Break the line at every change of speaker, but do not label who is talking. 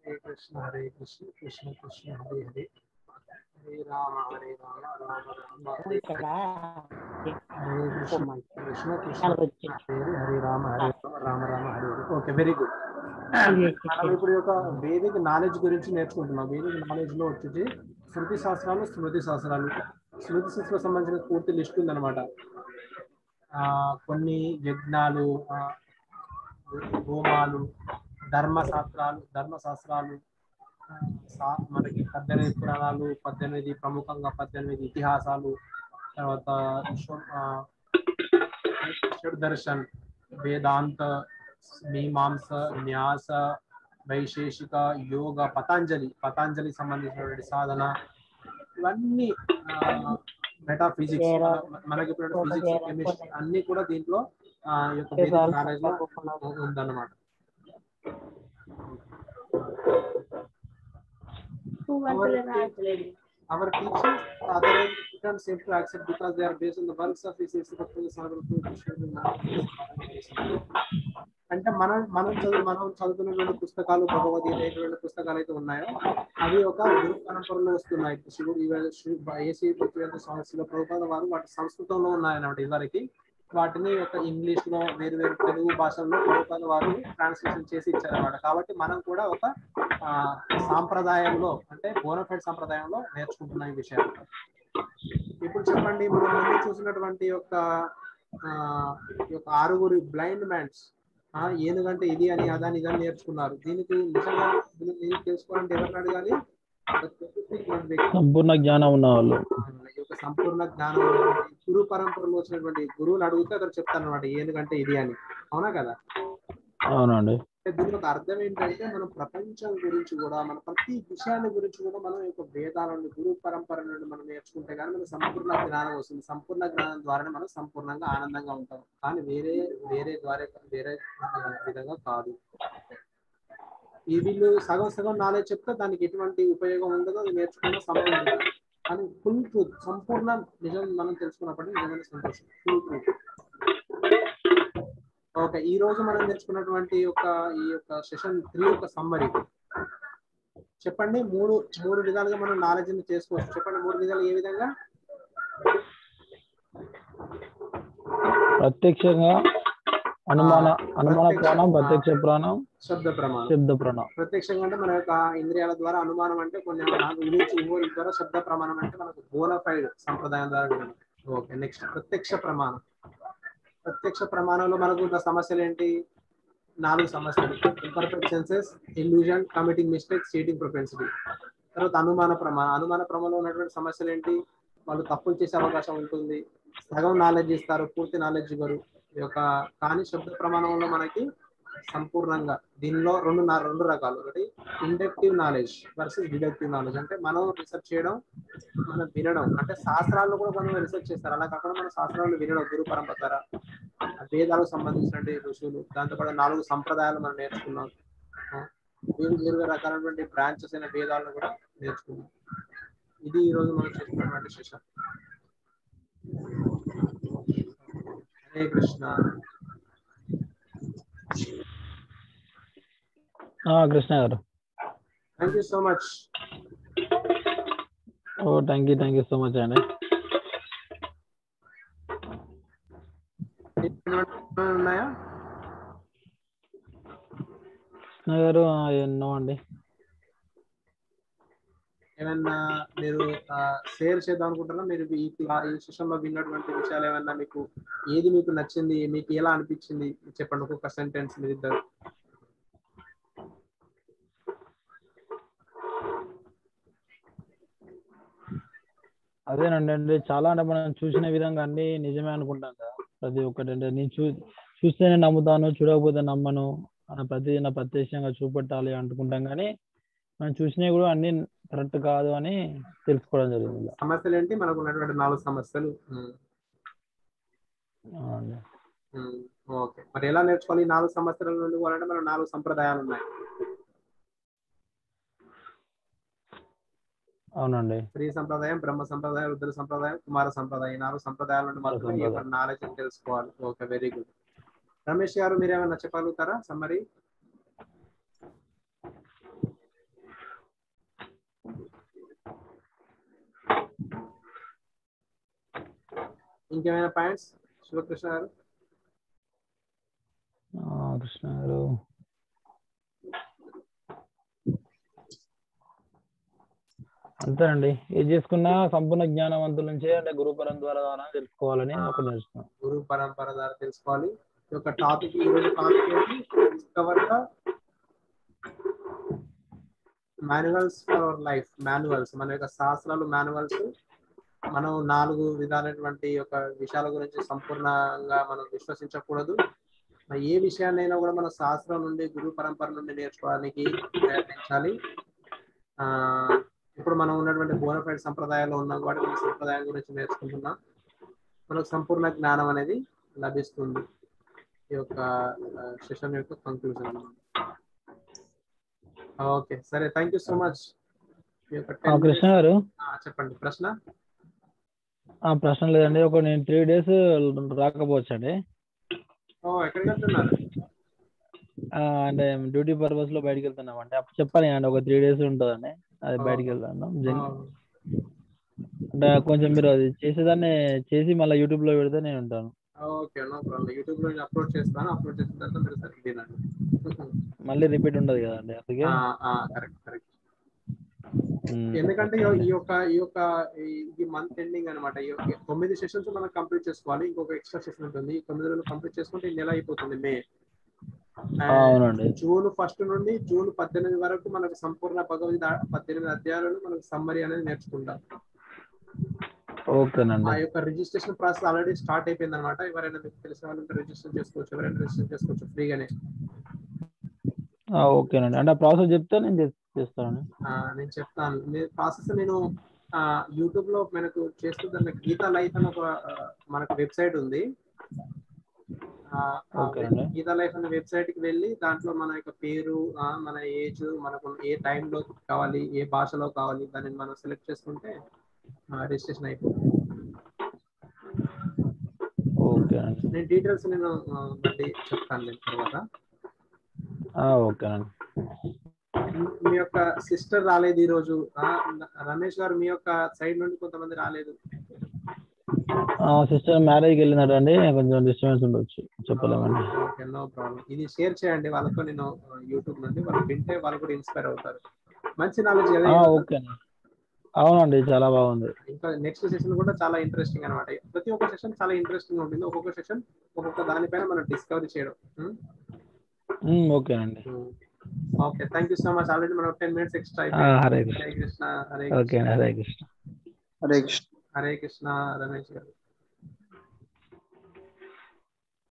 హరే కృష్ణ హరే కృష్ణ కృష్ణ కృష్ణ హరే హరే హరే రామ హరే రామ రామ రామ హరే
ఇక్కడ
హరే కృష్ణ
పొమ్మంది.
కృష్ణ కృష్ణ
చాలా వచ్చింది.
Hare Hare Hare Rama Hare Rama Rama Rama Hare Hare okay very good
ఇది
మనం ఇప్పుడు ఈ యొక్క వేదిక నాలెడ్జ్ గురించి నేర్చుకుంటున్నాం వేదిక నాలెడ్జ్ లో వచ్చేసి శృతి శాస్త్రాలు స్మృతి శాస్త్రాలు స్మృతి శాస్త్రం సంబంధించిన పూర్తి లిస్ట్ ఉందన్నమాట ఆ కొన్ని యజ్ఞాలు ఆ, హోమాలు ధర్మశాస్త్రాలు ధర్మశాస్త్రాలు ఆ, సా- మనకి పద్దెనిమిది పురాణాలు పద్దెనిమిది ప్రముఖంగా పద్దెనిమిది ఇతిహాసాలు తర్వాత షో- ఆ, షడ్ దర్శన్ వేదాంత మీమాంస న్యాస వైశేషిక యోగ పతాంజలి పతాంజలి సంబంధించినటువంటి సాధన ఇవన్నీ మెటాఫిజిక్స్ మనకి ఇప్పుడు ఫిజిక్స్ కెమిస్ట్రీ అన్ని కూడా దీంట్లో ఆ, ఈ యొక్క బేసిక్ నాలెడ్జ్ లో ఉందన్నమాట our teachings are other don't seem to accept because they are based on the works of his అంటే మనం మనం చదువు మనం చదువుతున్నటువంటి పుస్తకాలు భగవద్గీత ఎటువంటి పుస్తకాలు అయితే ఉన్నాయో అవి ఒక గురు పరంపరలో వస్తున్నాయి శివుడు ఇవ- శివ- ఏసీ భక్తివేదాంత సంస్థలో ప్రభుత్వ వారు వాటి సంస్కృతంలో ఉన్నాయన్నమాట ఇదివరకు వాటిని ఒక ఇంగ్లీష్ లో వేరు వేరు తెలుగు భాషల్లో ప్రభుత్వ వారు ట్రాన్స్లేషన్ చేసి ఇచ్చారన్నమాట కాబట్టి మనం కూడా ఒక ఆ, సాంప్రదాయంలో అంటే బోనఫైడ్ సాంప్రదాయంలో నేర్చుకుంటున్న ఈ విషయాలు ఇప్పుడు చెప్పండి మనం ముందు చూసినటువంటి యొక్క ఆ, ఈ యొక్క ఆరుగురు బ్లైండ్ మ్యాన్స్ ఏనుగంటే ఇది అని అదని ఇదని నేర్చుకున్నారు దీనికి నిజంగా దీన్ని దీనికి తెలుసుకోవాలంటే ఎవరిని అడగాలి ఒక specific వ్యక్తి.
సంపూర్ణ జ్ఞానం ఉన్న వాళ్ళు
ఈ యొక్క సంపూర్ణ జ్ఞానం ఉన్నటువంటి గురు పరంపరలో వచ్చినటువంటి గురువుని అడిగితే అతను చెప్తాను అనమాట ఏనుగంటే ఇది అని అవునా కదా
అవునండి
అంటే దీని ఒక అర్థం ఏంటంటే మనం ప్రపంచం గురించి కూడా మన ప్రతి విషయాన్ని గురించి కూడా మనం ఈ యొక్క వేదాల నుండి గురు పరంపర నుండి మనం నేర్చుకుంటే కానీ మనకు సంపూర్ణ జ్ఞానం వస్తుంది సంపూర్ణ జ్ఞానం ద్వారానే మనం సంపూర్ణంగా ఆనందంగా ఉంటాం కానీ వేరే వేరే ద్వారా వేరే ఆ, విధంగా కాదు ఈ వీళ్ళు సగం సగం నాలెడ్జ్ చెప్తే దానికి ఎటువంటి ఉపయోగం ఉండదో అది నేర్చుకున్న సమయం ఉండదు కానీ ఫుల్ ట్రూత్ సంపూర్ణ నిజం మనం తెలుసుకున్నప్పటికీ నిజమైన సంతోషం ఫుల్ ట్రూత్ ఓకే ఈ రోజు మనం నేర్చుకున్నటువంటి యొక్క ఈ యొక్క సెషన్ త్రీ యొక్క సమ్మరీ చెప్పండి మూడు మూడు విధాలుగా మనం నాలెడ్జ్ ని చేసుకోవచ్చు చెప్పండి మూడు విధాలు ఏ విధంగా
ప్రత్యక్షంగా అనుమాన అనుమాన ప్రాణం ప్రత్యక్ష ప్రాణం
శబ్ద ప్రమాణం
శబ్ద ప్రాణం
ప్రత్యక్షంగా అంటే మన యొక్క ఇంద్రియాల ద్వారా అనుమానం అంటే కొన్ని నాకు ఊహించి ఊహల ద్వారా శబ్ద ప్రమాణం అంటే మనకు బోనఫైడ్ సంప్రదాయం ద్వారా వినడం ఓకే నెక్స్ట్ ప్రత్యక్ష ప్రమాణం ప్రత్యక్ష ప్రమాణంలో మనకు ఉన్న సమస్యలు ఏంటి నాలుగు సమస్యలు imperfect senses illusion committing mistakes cheating propensity తర్వాత అనుమాన ప్రమాణం అనుమాన ప్రమాణంలో ఉన్నటువంటి సమస్యలు ఏంటి వాళ్ళు తప్పులు చేసే అవకాశం ఉంటుంది సగం నాలెడ్జ్ ఇస్తారు పూర్తి నాలెడ్జ్ ఇవ్వరు ఈ యొక్క కానీ శబ్ద ప్రమాణంలో మనకి సంపూర్ణంగా దీనిలో రెండు నా- రెండు రకాలు ఒకటి inductive knowledge versus deductive knowledge అంటే మనం రీసెర్చ్ చేయడం మనం వినడం అంటే శాస్త్రాల్లో కూడా కొంతమంది రీసెర్చ్ చేస్తారు అలా కాకుండా మన శాస్త్రాలను వినడం గురు పరంపర ద్వారా ఆ వేదాలకు సంబంధించినటువంటి ఋషులు దాంతోపాటు నాలుగు సంప్రదాయాలు మనం నేర్చుకున్నాం ఆ, వేరు వేరు రకాలైనటువంటి బ్రాంచెస్ అయిన వేదాలను కూడా నేర్చుకున్నాం ఇది ఈ రోజు మనం చేస్తున్నటువంటి సెషన్ హరే కృష్ణ
ఆ, Krishna garu
thank you so much
oh thank you thank you so much అండి
ఉన్నాయా
కృష్ణ గారు ఆ, ఎన్నో అండి
ఏమన్నా మీరు షేర్ చేద్దాం అనుకుంటున్నా మీరు ఈ క్లా- ఈ సెషన్ లో విన్నటువంటి విషయాలు ఏమన్నా మీకు ఏది మీకు నచ్చింది మీకు ఎలా అనిపించింది చెప్పండి ఒక్కొక్క సెంటెన్స్ మీరు ఇద్దరు
అదేనండి అంటే చాలా అంటే మనం చూసిన విధంగా అన్ని నిజమే అనుకుంటాం కదా ప్రతి ఒక్కటి అంటే నేను చూ చూస్తేనే నమ్ముతాను చూడకపోతే నమ్మను అని ప్రతి నా ప్రత్యక్షంగా చూపెట్టాలి అనుకుంటాం కానీ మనం చూసినవి కూడా అన్ని కరెక్ట్ కాదు అని తెలుసుకోవడం జరిగింది ఇలా.
సమస్యలు ఏంటి మనకు ఉన్నటువంటి నాలుగు సమస్యలు ఉమ్,
అవునండి.
ఉమ్, ఓకే మరి ఎలా నేర్చుకోవాలి ఈ నాలుగు సంవత్సరాల నుండి పోవాలంటే మన నాలుగు సంప్రదాయాలు ఉన్నాయి
అవునండి
స్త్రీ సంప్రదాయం బ్రహ్మ సంప్రదాయం రుద్ర సంప్రదాయం కుమార సంప్రదాయం ఈ నాలుగు సంప్రదాయాల నుండి మాత్రమే ఈ యొక్క నాలెడ్జ్ తెలుసుకోవాలి ఓకే వెరీ గుడ్ రమేష్ గారు మీరు ఏమైనా చెప్పగలుగుతారా సమ్మరి ఇంకేమైనా పాయింట్స్ శివకృష్ణ గారు
ఆ, కృష్ణ గారు అంతేనండి ఏది చేసుకున్నా సంపూర్ణ జ్ఞానవంతుల నుంచే అంటే గురుపరం ద్వారా ద్వారా తెలుసుకోవాలని ఒకటి నేర్చుకున్నాం
గురు పరంపర ద్వారా తెలుసుకోవాలి ఈ యొక్క టాపిక్ ఈ రోజు టాపిక్ ఏంటి discover the manuals for our life manuals మన యొక్క శాస్త్రాలు మాన్యువల్స్ మనం నాలుగు విధాలైనటువంటి యొక్క విషయాల గురించి సంపూర్ణంగా మనం విశ్వసించకూడదు మరి ఏ విషయాన్నైనా కూడా మన శాస్త్రం నుండి గురు పరంపర నుండి నేర్చుకోవడానికి ప్రయత్నించాలి ఆ ఇప్పుడు మనం ఉన్నటువంటి బోనఫైడ్ సంప్రదాయాల్లో ఉన్నాం కాబట్టి మన సంప్రదాయం గురించి నేర్చుకుంటున్నాం మనకు సంపూర్ణ జ్ఞానం అనేది లభిస్తుంది ఈ యొక్క సెషన్ యొక్క కంక్లూజన్ ఓకే సరే థ్యాంక్ యూ సో మచ్ ఈ యొక్క
ఆ,
10
కృష్ణ గారు
ఆ, చెప్పండి ప్రశ్న
ఆ ప్రశ్న లేదండి ఒక నేను త్రీ డేస్ రాకపోవచ్చండి
ఓ ఎక్కడికి వెళ్తున్నారు
ఆ, అంటే డ్యూటీ పర్పస్ లో బయటికి వెళ్తున్నాం అంటే అప్పుడు చెప్పాలి అండి ఒక త్రీ డేస్ ఉంటుందండి అది బయటికి వెళ్తాను జన్- అంటే కొంచెం మీరు అది చేసేదాన్ని చేసి మళ్ళీ యూట్యూబ్ లో పెడితే నేను ఉంటాను
ఓకే నో ప్రాబ్లం యూట్యూబ్ లో నేను అప్లోడ్ చేస్తాను అప్లోడ్ చేసిన తర్వాత మీరు సరిగ్గా తినండి
మళ్ళీ రిపీట్ ఉండదు కదండి అందుకే
కరెక్ట్ కరెక్ట్
ఉమ్,
ఎందుకంటే ఈ- ఈ యొక్క ఈ యొక్క ఈ- ఈ మంత్ ఎండింగ్ అనమాట ఈ యొక్క తొమ్మిది సెషన్స్ మనం కంప్లీట్ చేసుకోవాలి ఇంకొక ఎక్స్ట్రా సెషన్ ఉంటుంది ఈ తొమ్మిది రోజులు కంప్లీట్ చేసుకుంటే ఈ నెల అయిపోతుంది మే
ఆ, అవునండి
జూన్ ఫస్ట్ నుండి జూన్ పద్దెనిమిది వరకు మనకు సంపూర్ణ భగవద్గీత పద్దెనిమిది అధ్యాయాలను మనకు సమ్మరీ అనేది నేర్చుకుంటాం
ఓకేనండి
ఆ యొక్క రిజిస్ట్రేషన్ ప్రాసెస్ ఆల్రెడీ స్టార్ట్ అయిపోయింది అనమాట ఎవరైనా మీకు తెలిసిన వాళ్ళు రిజిస్టర్ చేసుకోవచ్చు ఎవరైనా రిజిస్టర్ చేసుకోవచ్చు ఫ్రీగానే
ఆ, ఓకేనండి అంటే ఆ ప్రాసెస్ చెప్తే నేను చేస్- చేస్తానండి
ఆ, నేను చెప్తాను నేను ప్రాసెస్ నేను యూట్యూబ్ లో మనకు చేస్తున్న గీతా లైఫ్ అని ఒక ఆ, మనకు వెబ్సైట్ ఉంది ఆ, ఆ
ఓకే అండి.
గీతా లైఫ్ అనే వెబ్సైట్ కి వెళ్ళి దాంట్లో మన యొక్క పేరు ఆ, మన ఏజ్ మనకు ఏ టైంలో కావాలి ఏ భాషలో కావాలి దాన్ని మనం సెలెక్ట్ చేసుకుంటే రిజిస్ట్రేషన్ అయిపోతుంది
ఓకే అండి
నేను డీటెయిల్స్ నేను ఆ, మళ్ళీ చెప్తాను నేను తర్వాత
ఆ, ఓకేనండి
మీ యొక్క సిస్టర్ రాలేదు ఈ రోజు ఆ, రమేష్ గారు మీ యొక్క సైడ్ నుండి కొంతమంది రాలేదు
సిస్టర్ మ్యారేజ్కి వెళ్ళినట్టు అండి కొంచెం డిస్టర్బెన్స్ ఉండొచ్చు చెప్పలేమండి
ఓకే నో ప్రాబ్లం ఇది షేర్ చేయండి వాళ్ళతో నేను యూట్యూబ్ నుండి వాళ్ళు వింటే వాళ్ళు కూడా ఇన్స్పైర్ అవుతారు మంచి నాలెడ్జ్
ఆ, ఓకే అండి అవునండి చాలా బాగుంది
ఇంకా నెక్స్ట్ సెషన్ కూడా చాలా ఇంట్రెస్టింగ్ అనమాట ప్రతి ఒక్క సెషన్ చాలా ఇంట్రెస్టింగ్ ఉంటుంది ఒక్కొక్క సెషన్ ఒక్కొక్క దానిపైన మనం డిస్కవరీ చేయడం
ఉమ్, ఓకేనండి
okay thank you so much already మనం టెన్ మినిట్స్ ఎక్స్ట్రా
ఆ, హరే
హరే కృష్ణ హరే
ఓకే
కృష్ణ
అండి హరే కృష్ణ
హరే కృష్ణ
హరే కృష్ణ రమేష్ గారు